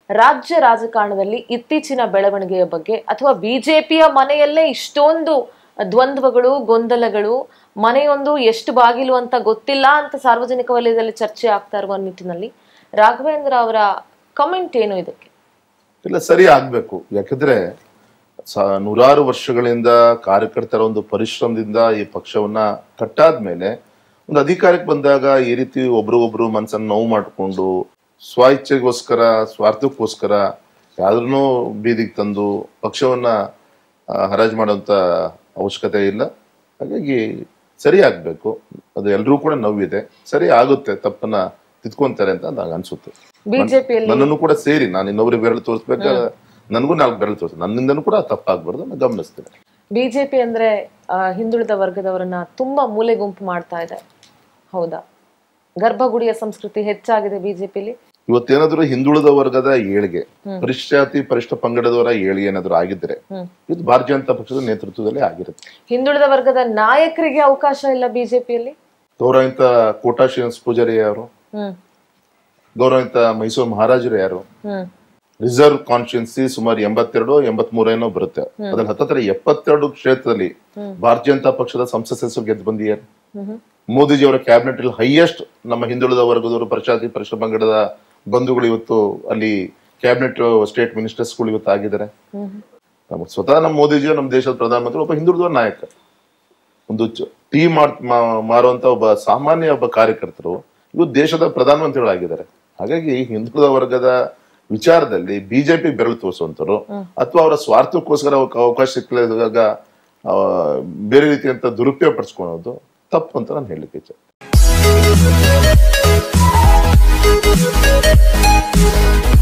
ರಾಜ್ಯ ರಾಜಕಾರಣದಲ್ಲಿ ಇತ್ತೀಚಿನ ಬೆಳವಣಿಗೆಯ ಬಗ್ಗೆ ಅಥವಾ ಬಿಜೆಪಿಯ ಮನೆಯಲ್ಲೇ ಇಷ್ಟೊಂದು ದ್ವಂದ್ವಗಳು ಗೊಂದಲಗಳು ಮನೆಯೊಂದು ಎಷ್ಟು ಬಾಗಿಲು ಅಂತ ಗೊತ್ತಿಲ್ಲ ಅಂತ ಸಾರ್ವಜನಿಕ ವಲಯದಲ್ಲಿ ಚರ್ಚೆ ಆಗ್ತಾ ಇರುವ ನಿಟ್ಟಿನಲ್ಲಿ ರಾಘವೇಂದ್ರ ಅವರ ಕಮೆಂಟ್ ಏನು ಇದಕ್ಕೆ ಇಲ್ಲ ಸರಿ ಆಗ್ಬೇಕು ಯಾಕಂದ್ರೆ ಸ- ನೂರಾರು ವರ್ಷಗಳಿಂದ ಕಾರ್ಯಕರ್ತರ ಒಂದು ಪರಿಶ್ರಮದಿಂದ ಈ ಪಕ್ಷವನ್ನ ಕಟ್ಟಾದ್ಮೇಲೆ ಒಂದು ಅಧಿಕಾರಕ್ಕೆ ಬಂದಾಗ ಈ ರೀತಿ ಒಬ್ರಿಗೊಬ್ರು ಮನಸ್ಸನ್ನು ನೋವು ಮಾಡಿಕೊಂಡು ಸ್ವ ಇಚ್ಛೆಗೋಸ್ಕರ ಸ್ವಾರ್ಥಕ್ಕೋಸ್ಕರ ಯಾವ್ದನ್ನೂ ಬೀದಿಗೆ ತಂದು ಪಕ್ಷವನ್ನ ಆ, ಹರಾಜು ಮಾಡುವಂತ ಅವಶ್ಯಕತೆ ಇಲ್ಲ ಹಾಗಾಗಿ ಸರಿ ಆಗ್ಬೇಕು ಅದು ಎಲ್ರೂ ಕೂಡ ನೋವಿದೆ ಸರಿ ಆಗುತ್ತೆ ತಪ್ಪನ್ನ ತಿದ್ಕೊಂತಾರೆ ಅಂತ ನಂಗೆ ಅನ್ಸುತ್ತೆ ಬಿಜೆಪಿಯಲ್ಲಿ ನನ್ನನ್ನು ಕೂಡ ಸೇರಿ ನಾನು ಇನ್ನೊಬ್ರಿಗೆ ಬೆರಳು ತೋರಿಸ್ಬೇಕಾ ನನಗೂ ನಾಲ್ಕು ಬೆರಳು ತೋರಿಸ್ ನನ್ನಿಂದನೂ ಕೂಡ ತಪ್ಪಾಗ್ಬಾರ್ದು ನಾನು ಗಮನಿಸ್ತೇನೆ ಬಿಜೆಪಿ ಅಂದ್ರೆ ಆ, ಹಿಂದುಳಿದ ವರ್ಗದವರನ್ನ ತುಂಬಾ ಮೂಲೆ ಗುಂಪು ಮಾಡ್ತಾ ಇದೆ ಹೌದಾ ಗರ್ಭಗುಡಿಯ ಸಂಸ್ಕೃತಿ ಹೆಚ್ಚಾಗಿದೆ ಬಿಜೆಪಿಲಿ ಇವತ್ತೇನಾದ್ರೂ ಹಿಂದುಳಿದ ವರ್ಗದ ಏಳಿಗೆ ಪರಿಷ್ಠಾತಿ ಪರಿಷ್ಠ ಪಂಗಡದವರ ಏಳಿಗೆ ಏನಾದ್ರು ಆಗಿದ್ರೆ ಹ್ಮ್. ಇದು ಭಾರತೀಯ ಜನತಾ ಪಕ್ಷದ ನೇತೃತ್ವದಲ್ಲಿ ಆಗಿರುತ್ತೆ ಹಿಂದುಳಿದ ವರ್ಗದ ನಾಯಕರಿಗೆ ಅವಕಾಶ ಇಲ್ಲ ಬಿಜೆಪಿಯಲ್ಲಿ ಗೌರವಿತ ಕೋಟಾ ಶ್ರೀನಿವಾಸ ಪೂಜಾರಿ ಯಾರು ಹ್ಮ್ ಗೌರವಿತ ಮೈಸೂರು ಮಹಾರಾಜರು ಯಾರು ಹ್ಮ್ ರಿಸರ್ವ್ ಕಾನ್ಸ್ಟಿಟ್ಯೂನ್ಸಿ ಸುಮಾರು ಎಂಬತ್ತೆರಡು ಎಂಬತ್ಮೂರ ಏನೋ ಬರುತ್ತೆ ಅದ್ರಲ್ಲಿ ಹತ್ತತ್ರ ಎಪ್ಪತ್ತೆರಡು ಕ್ಷೇತ್ರದಲ್ಲಿ ಭಾರತೀಯ ಜನತಾ ಪಕ್ಷದ ಸಂಸತ್ ಸದಸ್ಯರು ಗೆದ್ದು ಬಂದಿದ್ದಾರೆ ಹ್ಮ್ ಮೋದಿಜಿ ಅವರ ಕ್ಯಾಬಿನೆಟ್ ಅಲ್ಲಿ ಹೈಯೆಸ್ಟ್ ನಮ್ಮ ಹಿಂದುಳಿದ ವರ್ಗದವರು ಪ್ರಚಾತಿ ಪರಿಶ್ರಮ ಪಂಗಡದ ಬಂಧುಗಳು ಇವತ್ತು ಅಲ್ಲಿ ಕ್ಯಾಬಿನೆಟ್ ಸ್ಟೇಟ್ ಮಿನಿಸ್ಟರ್ಸ್ಗಳು ಇವತ್ತು ಆಗಿದ್ದಾರೆ ಹ್ಮ್ ನಮ್ಮ ಸ್ವತಃ ನಮ್ಮ ಮೋದಿಜಿ ನಮ್ಮ ದೇಶದ ಪ್ರಧಾನಮಂತ್ರಿ ಒಬ್ಬ ಹಿಂದುಳಿದ ನಾಯಕ ಒಂದು ಚ- ಟೀ ಮಾರ್ ಮಾ- ಮಾರುವಂತ ಒಬ್ಬ ಸಾಮಾನ್ಯ ಒಬ್ಬ ಕಾರ್ಯಕರ್ತರು ಇವತ್ತು ದೇಶದ ಪ್ರಧಾನಮಂತ್ರಿಗಳಾಗಿದ್ದಾರೆ ಹಾಗಾಗಿ ಹಿಂದುಳಿದ ವರ್ಗದ ವಿಚಾರದಲ್ಲಿ ಬಿಜೆಪಿ ಬೆರಳು ತೋರಿಸುವಂತರು ಅಥವಾ ಅವರ ಸ್ವಾರ್ಥಕ್ಕೋಸ್ಕರ ಅವಕ್ಕೆ ಅವಕಾಶ ಸಿಕ್ಕಲಿದಾಗ ಆ, ಬೇರೆ ರೀತಿಯಂತ ದುರುಪಯೋಗ ಪಡಿಸ್ಕೊಳ್ಳೋದು ತಪ್ಪು ಅಂತ ನಾನು ಹೇಳಲಿಕ್ಕೆ ಇಚ್ಛೆ